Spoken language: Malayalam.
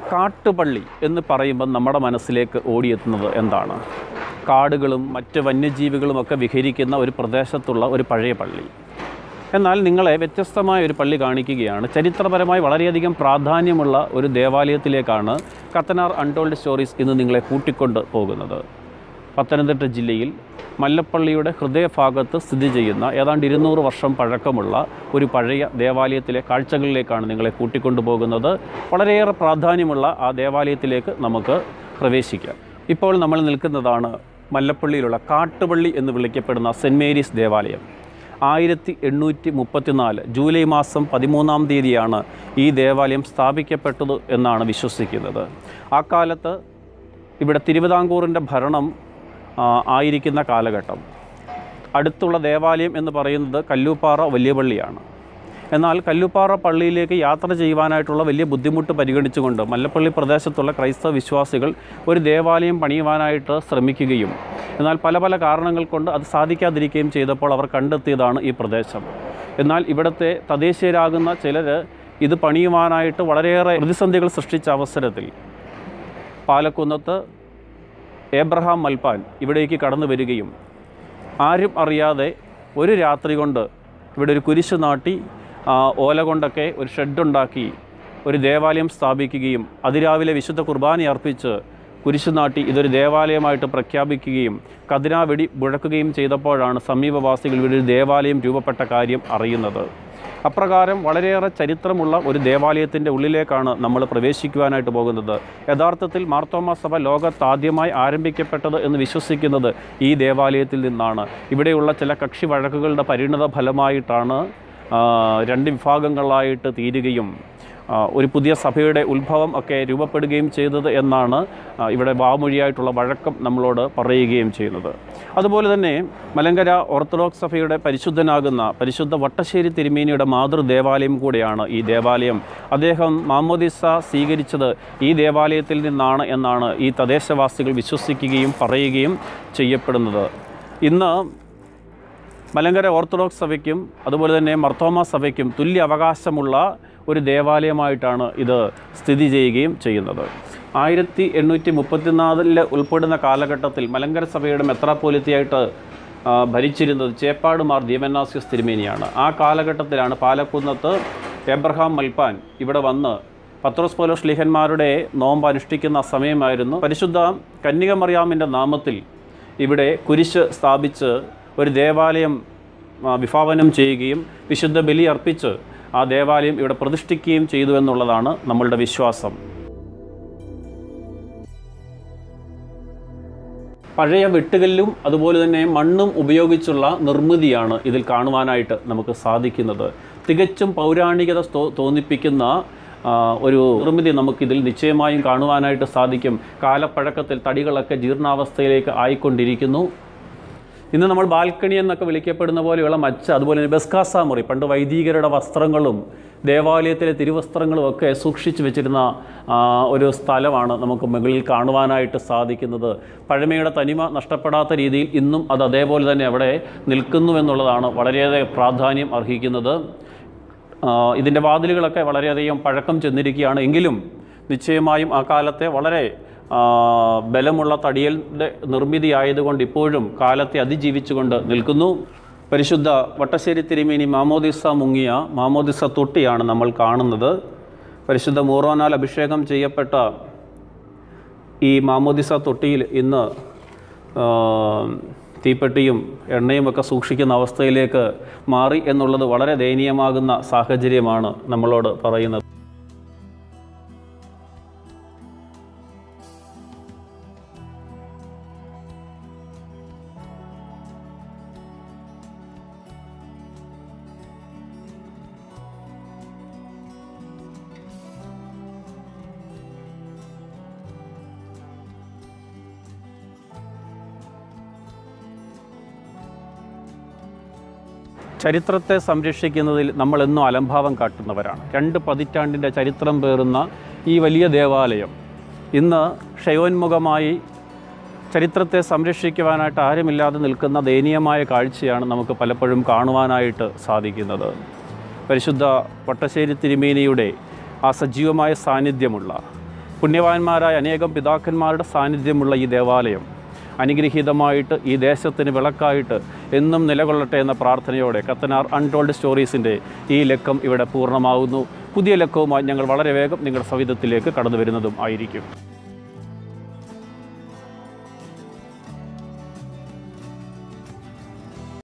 കാട്ടുപള്ളി എന്ന് പറയുമ്പോൾ നമ്മുടെ മനസ്സിലേക്ക് ഓടിയെത്തുന്നത് എന്താണ് കാടുകളും മറ്റ് വന്യജീവികളുമൊക്കെ വിഹരിക്കുന്ന ഒരു പ്രദേശത്തുള്ള ഒരു പഴയ പള്ളി എന്നാൽ നിങ്ങളെ വ്യത്യസ്തമായ ഒരു പള്ളി കാണിക്കുകയാണ് ചരിത്രപരമായി വളരെയധികം പ്രാധാന്യമുള്ള ഒരു ദേവാലയത്തിലേക്കാണ് കത്തനാർ അൺടോൾഡ് സ്റ്റോറീസ് ഇന്ന് നിങ്ങളെ കൂട്ടിക്കൊണ്ട് പോകുന്നത് പത്തനംതിട്ട ജില്ലയിൽ മല്ലപ്പള്ളിയുടെ ഹൃദയഭാഗത്ത് സ്ഥിതി ചെയ്യുന്ന ഏതാണ്ട് ഇരുന്നൂറ് വർഷം പഴക്കമുള്ള ഒരു പഴയ ദേവാലയത്തിലെ കാഴ്ചകളിലേക്കാണ് നിങ്ങളെ കൂട്ടിക്കൊണ്ടു പോകുന്നത് വളരെയേറെ പ്രാധാന്യമുള്ള ആ ദേവാലയത്തിലേക്ക് നമുക്ക് പ്രവേശിക്കാം ഇപ്പോൾ നമ്മൾ നിൽക്കുന്നതാണ് മല്ലപ്പള്ളിയിലുള്ള കാട്ടുപള്ളി എന്ന് വിളിക്കപ്പെടുന്ന സെൻറ് മേരീസ് ദേവാലയം ആയിരത്തി എണ്ണൂറ്റി മുപ്പത്തിനാല് ജൂലൈ മാസം പതിമൂന്നാം തീയതിയാണ് ഈ ദേവാലയം സ്ഥാപിക്കപ്പെട്ടത് എന്നാണ് വിശ്വസിക്കുന്നത് ആ കാലത്ത് ഇവിടെ തിരുവിതാംകൂറിൻ്റെ ഭരണം ആ, ആയിരിക്കുന്ന കാലഘട്ടം അടുത്തുള്ള ദേവാലയം എന്ന് പറയുന്നത് കല്ലൂപ്പാറ വലിയ പള്ളിയാണ് എന്നാൽ കല്ലുപ്പാറ പള്ളിയിലേക്ക് യാത്ര ചെയ്യുവാനായിട്ടുള്ള വലിയ ബുദ്ധിമുട്ട് പരിഗണിച്ചുകൊണ്ട് മല്ലപ്പള്ളി പ്രദേശത്തുള്ള ക്രൈസ്തവ വിശ്വാസികൾ ഒരു ദേവാലയം പണിയുവാനായിട്ട് ശ്രമിക്കുകയും എന്നാൽ പല പല കാരണങ്ങൾ കൊണ്ട് അത് സാധിക്കാതിരിക്കുകയും ചെയ്തപ്പോൾ അവർ കണ്ടെത്തിയതാണ് ഈ പ്രദേശം എന്നാൽ ഇവിടുത്തെ തദ്ദേശീയരാകുന്ന ചിലർ ഇത് പണിയുവാനായിട്ട് വളരെയേറെ പ്രതിസന്ധികൾ സൃഷ്ടിച്ച അവസരത്തിൽ പാലക്കുന്നത്ത് ഏബ്രഹാം മൽപ്പാൻ ഇവിടേക്ക് കടന്നു വരികയും ആരും അറിയാതെ ഒരു രാത്രി കൊണ്ട് ഇവിടെ ഒരു കുരിശ് നാട്ടി ആ, ഓല കൊണ്ടൊക്കെ ഒരു ഷെഡുണ്ടാക്കി ഒരു ദേവാലയം സ്ഥാപിക്കുകയും അതിരാവിലെ വിശുദ്ധ കുർബാന അർപ്പിച്ച് കുരിശ് നാട്ടി ഇതൊരു ദേവാലയമായിട്ട് പ്രഖ്യാപിക്കുകയും കതിരാവെടി മുഴക്കുകയും ചെയ്തപ്പോഴാണ് സമീപവാസികൾ ഇവിടെ ഒരു ദേവാലയം രൂപപ്പെട്ട കാര്യം അറിയുന്നത് അപ്രകാരം വളരെയേറെ ചരിത്രമുള്ള ഒരു ദേവാലയത്തിൻ്റെ ഉള്ളിലേക്കാണ് നമ്മൾ പ്രവേശിക്കുവാനായിട്ട് പോകുന്നത് യഥാർത്ഥത്തിൽ മാർത്തോമ സഭ ലോകത്താദ്യമായി ആരംഭിക്കപ്പെട്ടത് എന്ന് വിശ്വസിക്കുന്നത് ഈ ദേവാലയത്തിൽ നിന്നാണ് ഇവിടെയുള്ള ചില കക്ഷി വഴക്കുകളുടെ പരിണിത ഫലമായിട്ടാണ് ആ, രണ്ട് വിഭാഗങ്ങളായിട്ട് തീരുകയും ആ, ഒരു പുതിയ സഭയുടെ ഉത്ഭവം ഒക്കെ രൂപപ്പെടുകയും ചെയ്തത് എന്നാണ് ആ, ഇവിടെ വാമൊഴിയായിട്ടുള്ള വഴക്കം നമ്മളോട് പറയുകയും ചെയ്യുന്നത് അതുപോലെ തന്നെ മലങ്കര ഓർത്തഡോക്സ് സഭയുടെ പരിശുദ്ധനാകുന്ന പരിശുദ്ധ വട്ടശ്ശേരി തിരുമേനിയുടെ മാതൃദേവാലയം കൂടെയാണ് ഈ ദേവാലയം അദ്ദേഹം മാമോദിസ സ്വീകരിച്ചത് ഈ ദേവാലയത്തിൽ നിന്നാണ് എന്നാണ് ഈ തദ്ദേശവാസികൾ വിശ്വസിക്കുകയും പറയുകയും ചെയ്യപ്പെടുന്നത് ഇന്ന് മലങ്കര ഓർത്തഡോക്സ് സഭയ്ക്കും അതുപോലെ തന്നെ മർത്തോമ സഭയ്ക്കും തുല്യ അവകാശമുള്ള ഒരു ദേവാലയമായിട്ടാണ് ഇത് സ്ഥിതി ചെയ്യുകയും ചെയ്യുന്നത് ആയിരത്തി എണ്ണൂറ്റി മുപ്പത്തിനാലിൽ ഉൾപ്പെടുന്ന കാലഘട്ടത്തിൽ മലങ്കര സഭയുടെ മെത്രാപ്പോലിത്തിയായിട്ട് ആ, ഭരിച്ചിരുന്നത് ചേപ്പാട് മാർ ദീപനാസ്യസ് തിരുമേനിയാണ് ആ കാലഘട്ടത്തിലാണ് പാലക്കുന്നത്ത് എബ്രഹാം മൽപ്പാൻ ഇവിടെ വന്ന് പത്രോസ് പോലോസ് ലിഹന്മാരുടെ നോമ്പ് അനുഷ്ഠിക്കുന്ന സമയമായിരുന്നു പരിശുദ്ധ കന്യകമറിയാമിൻ്റെ നാമത്തിൽ ഇവിടെ കുരിശ് സ്ഥാപിച്ച് ഒരു ദേവാലയം ആ, വിഭാവനം ചെയ്യുകയും വിശുദ്ധ ബലി അർപ്പിച്ച് ആ ദേവാലയം ഇവിടെ പ്രതിഷ്ഠിക്കുകയും ചെയ്തു എന്നുള്ളതാണ് നമ്മളുടെ വിശ്വാസം പഴയ വെട്ടുകല്ലും അതുപോലെ തന്നെ മണ്ണും ഉപയോഗിച്ചുള്ള നിർമ്മിതിയാണ് ഇതിൽ കാണുവാനായിട്ട് നമുക്ക് സാധിക്കുന്നത് തികച്ചും പൗരാണികത തോ- തോന്നിപ്പിക്കുന്ന ആ, ഒരു നിർമ്മിതി നമുക്കിതിൽ നിശ്ചയമായും കാണുവാനായിട്ട് സാധിക്കും കാലപ്പഴക്കത്തിൽ തടികളൊക്കെ ജീർണാവസ്ഥയിലേക്ക് ആയിക്കൊണ്ടിരിക്കുന്നു ഇന്ന് നമ്മൾ ബാൽക്കണി എന്നൊക്കെ വിളിക്കപ്പെടുന്ന പോലെയുള്ള മച്ച അതുപോലെ തന്നെ ബസ്കാസ മുറി പണ്ട് വൈദികരുടെ വസ്ത്രങ്ങളും ദേവാലയത്തിലെ തിരുവസ്ത്രങ്ങളും ഒക്കെ സൂക്ഷിച്ചു വെച്ചിരുന്ന ആ, ഒരു സ്ഥലമാണ് നമുക്ക് മുകളിൽ കാണുവാനായിട്ട് സാധിക്കുന്നത് പഴമയുടെ തനിമ നഷ്ടപ്പെടാത്ത രീതിയിൽ ഇന്നും അത് അതേപോലെ തന്നെ അവിടെ നിൽക്കുന്നു എന്നുള്ളതാണ് വളരെയേറെ പ്രാധാന്യം അർഹിക്കുന്നത് ആ, ഇതിൻ്റെ വാതിലുകളൊക്കെ വളരെയധികം പഴക്കം ചെന്നിരിക്കുകയാണ് എങ്കിലും നിശ്ചയമായും ആ കാലത്തെ വളരെ ആ, ബലമുള്ള തടിയലിൻ്റെ നിർമ്മിതി ആയതുകൊണ്ട് ഇപ്പോഴും കാലത്തെ അതിജീവിച്ചുകൊണ്ട് നിൽക്കുന്നു പരിശുദ്ധ വട്ടശ്ശേരി തിരുമേനി മാമോദിസ മുങ്ങിയ മാമോദിസ തൊട്ടിയാണ് നമ്മൾ കാണുന്നത് പരിശുദ്ധ മൂറോനാൽ അഭിഷേകം ചെയ്യപ്പെട്ട ഈ മാമോദിസ തൊട്ടിയിൽ ഇന്ന് ആ, തീപ്പെട്ടിയും എണ്ണയും ഒക്കെ സൂക്ഷിക്കുന്ന അവസ്ഥയിലേക്ക് മാറി എന്നുള്ളത് വളരെ ദയനീയമാകുന്ന സാഹചര്യമാണ് നമ്മളോട് പറയുന്നത് ചരിത്രത്തെ സംരക്ഷിക്കുന്നതിൽ നമ്മളെന്നും അലംഭാവം കാട്ടുന്നവരാണ് രണ്ട് പതിറ്റാണ്ടിൻ്റെ ചരിത്രം പേറുന്ന ഈ വലിയ ദേവാലയം ഇന്ന് ക്ഷയോന്മുഖമായി ചരിത്രത്തെ സംരക്ഷിക്കുവാനായിട്ട് ആരുമില്ലാതെ നിൽക്കുന്ന ദയനീയമായ കാഴ്ചയാണ് നമുക്ക് പലപ്പോഴും കാണുവാനായിട്ട് സാധിക്കുന്നത് പരിശുദ്ധ വട്ടശ്ശേരി തിരുമേനിയുടെ ആ സജീവമായ സാന്നിധ്യമുള്ള പുണ്യവാന്മാരായ അനേകം പിതാക്കന്മാരുടെ സാന്നിധ്യമുള്ള ഈ ദേവാലയം അനുഗ്രഹീതമായിട്ട് ഈ ദേശത്തിന് വിളക്കായിട്ട് എന്നും നിലകൊള്ളട്ടെ എന്ന പ്രാർത്ഥനയോടെ കത്തനാർ അൺടോൾഡ് സ്റ്റോറീസിൻ്റെ ഈ ലക്കം ഇവിടെ പൂർണ്ണമാകുന്നു പുതിയ ലക്കവുമായി ഞങ്ങൾ വളരെ വേഗം നിങ്ങളുടെ സവിധത്തിലേക്ക് കടന്നു വരുന്നതും ആയിരിക്കും